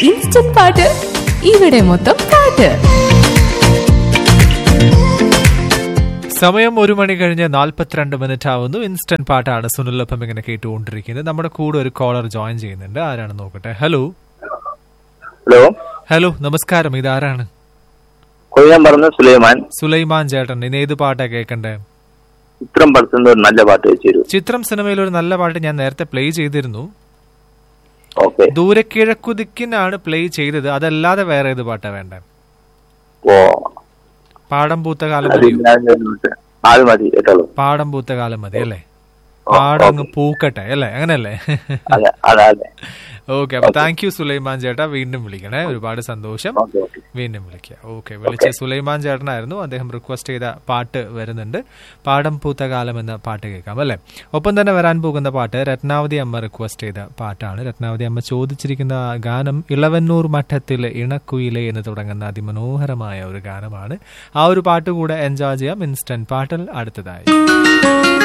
Instant പാട്ട് ഇവിടെ മൊത്തം പാട്ട് സമയം ഒരു മണി കഴിഞ്ഞ് നാൽപ്പത്തിരണ്ട് മിനിറ്റ് ആവുന്നു ഇൻസ്റ്റന്റ് പാട്ടാണ് സുനിലൊപ്പം ഇങ്ങനെ കേട്ടുകൊണ്ടിരിക്കുന്നത് നമ്മുടെ കൂടെ ഒരു കോളർ ജോയിൻ ചെയ്യുന്നുണ്ട് ആരാണ് നോക്കട്ടെ ഹലോ ഹലോ ഹലോ നമസ്കാരം ഇതാരാണ് കൊയ്യാൻ പറഞ്ഞ സുലൈമാൻ സുലൈമാൻ ചേട്ടൻ ഇനി ഏത് പാട്ടാ കേൾക്കണ്ടേ ചിത്രം പടത്തുന്ന ഒരു നല്ല പാട്ട് വെച്ചു തരൂ ചിത്രം സിനിമയിൽ ഒരു നല്ല പാട്ട് ഞാൻ നേരത്തെ പ്ലേ ചെയ്തിരുന്നു ഓക്കെ ദൂരക്കിഴക്കുതിക്കിനാണ് പ്ലേ ചെയ്തത് അതല്ലാതെ വേറെ ഏത് പാട്ടാ വേണ്ടേ ഓ പാടം പൂത്ത കാലം അത് മതിയോ ഞാൻ ചോദിച്ചത്. അത് മതി കേട്ടോളൂ പാടം പൂത്ത കാലം മതി അല്ലേ ഓ, പാടം അങ്ങ് ഓക്കേ. പൂക്കട്ടെ അല്ലേ അങ്ങനല്ലേ അതെ അതെ അതെ ഓക്കെ അപ്പൊ താങ്ക് യു സുലൈമാൻ ചേട്ടാ വീണ്ടും വിളിക്കണേ ഒരുപാട് സന്തോഷം ഓക്കെ ഓക്കെ വീണ്ടും വിളിക്കുക ഓക്കെ വിളിച്ച സുലൈമാൻ ചേട്ടനായിരുന്നു അദ്ദേഹം റിക്വസ്റ്റ് ചെയ്ത പാട്ട് വരുന്നുണ്ട് പാടം പൂത്ത കാലം എന്ന പാട്ട് കേൾക്കാം അല്ലെ ഒപ്പം തന്നെ വരാൻ പോകുന്ന പാട്ട് രത്നാവതി അമ്മ റിക്വസ്റ്റ് ചെയ്ത പാട്ടാണ് രത്നാവതി അമ്മ ചോദിച്ചിരിക്കുന്ന ആ ഗാനം ഇളവന്നൂർ മഠത്തിലെ ഇണക്കുയിലെ എന്ന് തുടങ്ങുന്ന അതിമനോഹരമായ ഒരു ഗാനമാണ് ആ ഒരു പാട്ട് കൂടെ എൻജോയ് ചെയ്യാം ഇൻസ്റ്റന്റ് പാട്ടിൽ അടുത്തതായി